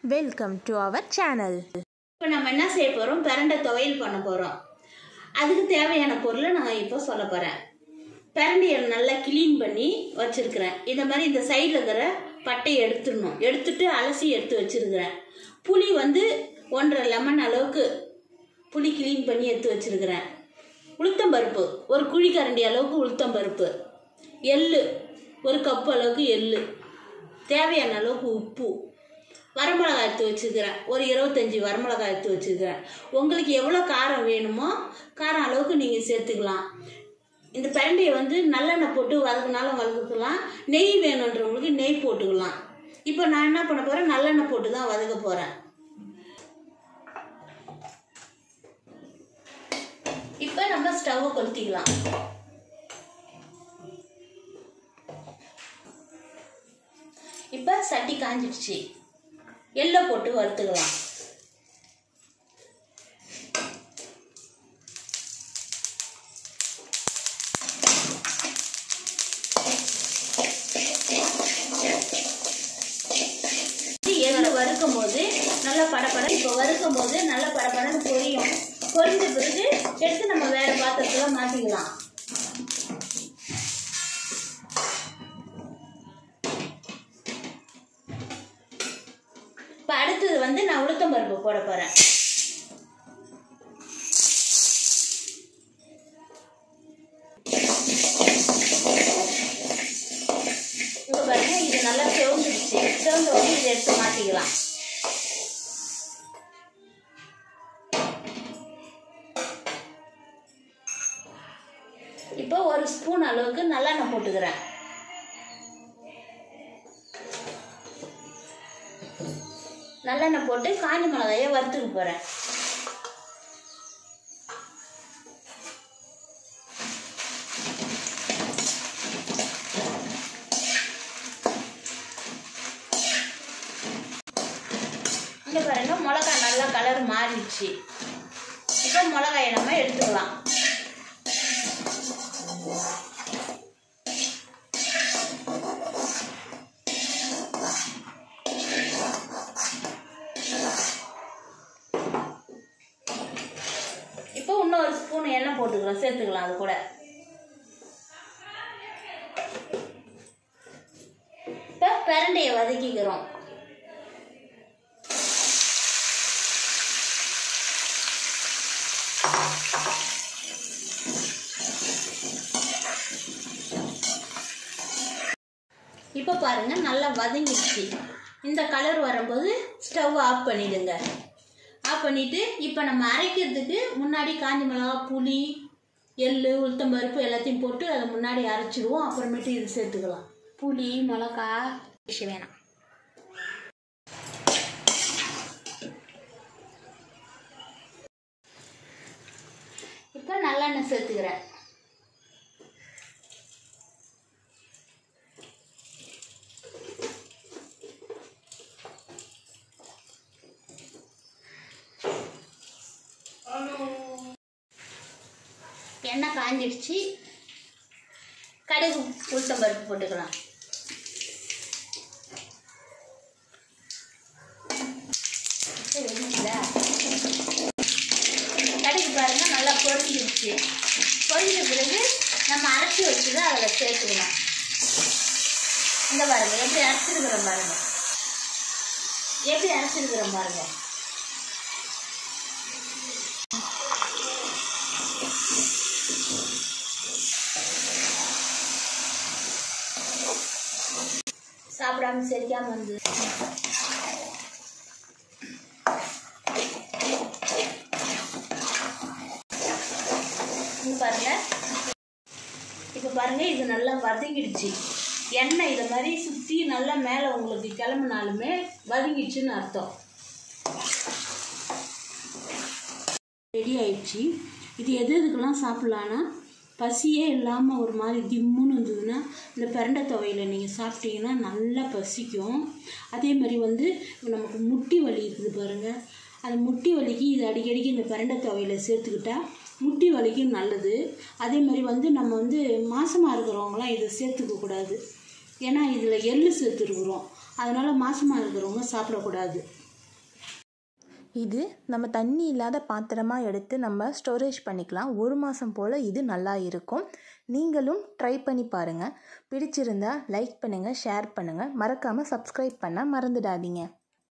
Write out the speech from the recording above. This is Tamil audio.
Welcome to our channel. இப்போ நம்ம என்ன செய்ய போகிறோம் பிரண்டை துவையல் பண்ண போகிறோம் அதுக்கு தேவையான பொருளை நான் இப்போ சொல்ல போகிறேன் பிரண்டையை நல்லா க்ளீன் பண்ணி வச்சுருக்கிறேன் இந்த மாதிரி இந்த சைடில் இருக்கிற பட்டையை எடுத்துடணும் எடுத்துட்டு அலசி எடுத்து வச்சுருக்கிறேன் புளி வந்து ஒன்றரை லெமன் அளவுக்கு புளி க்ளீன் பண்ணி எடுத்து வச்சுருக்கிறேன் உளுத்தம்பருப்பு ஒரு குழிக்கரண்டி அளவுக்கு உளுத்தம்பருப்பு எள்ளு ஒரு கப்பு அளவுக்கு எள்ளு தேவையான அளவுக்கு உப்பு வரமிளகாய் எடுத்து வச்சுக்கிறேன் ஒரு இருபத்தஞ்சி வரமிளகாய் எடுத்து வச்சுக்கிறேன் உங்களுக்கு எவ்வளோ காரம் வேணுமோ காரம் அளவுக்கு நீங்கள் சேர்த்துக்கலாம் இந்த பிரண்டையை வந்து நல்லெண்ணெய் போட்டு வதக்குனாலும் வதக்கலாம் நெய் வேணுன்றவங்களுக்கு நெய் போட்டுக்கலாம் இப்போ நான் என்ன பண்ண போகிறேன் நல்லெண்ணெய் போட்டு தான் வதக்க போகிறேன் இப்போ நம்ம ஸ்டவ்வை கொளுத்திக்கலாம் இப்போ சட்டி காஞ்சிடுச்சு எள்ளை போட்டு வறுத்துக்கலாம் எள்ளு வறுக்கும் போது நல்லா படப்பட இப்போ வறுக்கும் போது நல்லா படப்படன்னு பொரியும் பொரிஞ்ச பிறகு எடுத்து நம்ம வேற பாத்திரத்துல மாற்றிக்கலாம் இப்போ அடுத்தது வந்து நான் உளுத்தம் பருப்பு போட போகிறேன் இப்போ பாருங்க இது நல்லா செவந்துடுச்சு செவந்த உடனே இதை எடுத்து மாற்றிக்கலாம் இப்போ ஒரு ஸ்பூன் அளவுக்கு நல்லெண்ணெய் போட்டுக்கிறேன் நல்லெண்ணெய் போட்டு காஞ்ச மிளகாயை வறுத்துக்க போகிறேன் இங்கே பாருங்க மிளகா நல்லா கலர் மாறிடுச்சு இப்போ மிளகாயை நம்ம எடுத்துக்கலாம் இப்போ இன்னொரு ஸ்பூன் எண்ணெய் போட்டுக்கலாம் சேர்த்துக்கலாம் அது கூட இப்போ பிரண்டையை வதக்கிக்கிறோம் இப்போ பாருங்க நல்லா வதங்கிடுச்சு இந்த கலர் வரும்போது ஸ்டவ் ஆஃப் பண்ணிடுங்க ஆஃப் பண்ணிவிட்டு இப்போ நம்ம அரைக்கிறதுக்கு முன்னாடி காஞ்ச மிளகா புளி எள் உளுத்தம்பருப்பு எல்லாத்தையும் போட்டு அதை முன்னாடி அரைச்சிடுவோம் அப்புறமேட்டு இது சேர்த்துக்கலாம் புளி மிளகா விஷயம் வேணாம் இப்போ நல்லெண்ணெய் சேர்த்துக்கிறேன் எண்ணெய் காஞ்சிடுச்சு கடுகு உளுத்தம் பருப்பு போட்டுக்கலாம் வெடிக்குதா? கடுகு பாருங்க நல்லா பொரிஞ்சிடுச்சு பொரிஞ்ச பிறகு நம்ம அரைச்சி வச்சுட்டு அதில் சேர்த்துக்கணும் இந்த பாருங்க எப்படி அரைச்சிருக்கிறோம் பாருங்க எப்படி அரைச்சிருக்கிறோம் பாருங்க சாப்பிடாம செரிக்காம வந்து இங்க பாருங்க இப்போ பாருங்க இது நல்லா வதங்கிடுச்சு எண்ணெய் இதை மாதிரி சுற்றி நல்லா மேலே உங்களுக்கு கிளம்புனாலுமே வதங்கிடுச்சுன்னு அர்த்தம் ரெடி ஆயிடுச்சு இது எது எதுக்கெல்லாம் சாப்பிட்லான்னா பசியே இல்லாமல் ஒரு மாதிரி திம்முன்னு இருந்ததுன்னா இந்த பிரண்டை துவையில் நீங்கள் சாப்பிட்டீங்கன்னா நல்லா பசிக்கும் அதே மாதிரி வந்து நமக்கு முட்டி வலி இருக்குது பாருங்கள் அந்த முட்டி வலிக்கு இது அடிக்கடிக்கு இந்த பிரண்டை துவையில் சேர்த்துக்கிட்டா முட்டி வலிக்கும் நல்லது அதே மாதிரி வந்து நம்ம வந்து மாசமாக இருக்கிறவங்களாம் இதை சேர்த்துக்க கூடாது ஏன்னா இதில் எள்ளு சேர்த்துருக்குறோம் அதனால் மாசமாக இருக்கிறவங்க சாப்பிடக்கூடாது இது நம்ம தண்ணி இல்லாத பாத்திரமாக எடுத்து நம்ம ஸ்டோரேஜ் பண்ணிக்கலாம் ஒரு மாதம் போல் இது நல்லா இருக்கும் நீங்களும் ட்ரை பண்ணி பாருங்கள் பிடிச்சிருந்தா லைக் பண்ணுங்கள் ஷேர் பண்ணுங்கள் மறக்காமல் சப்ஸ்கிரைப் பண்ண மறந்துடாதீங்க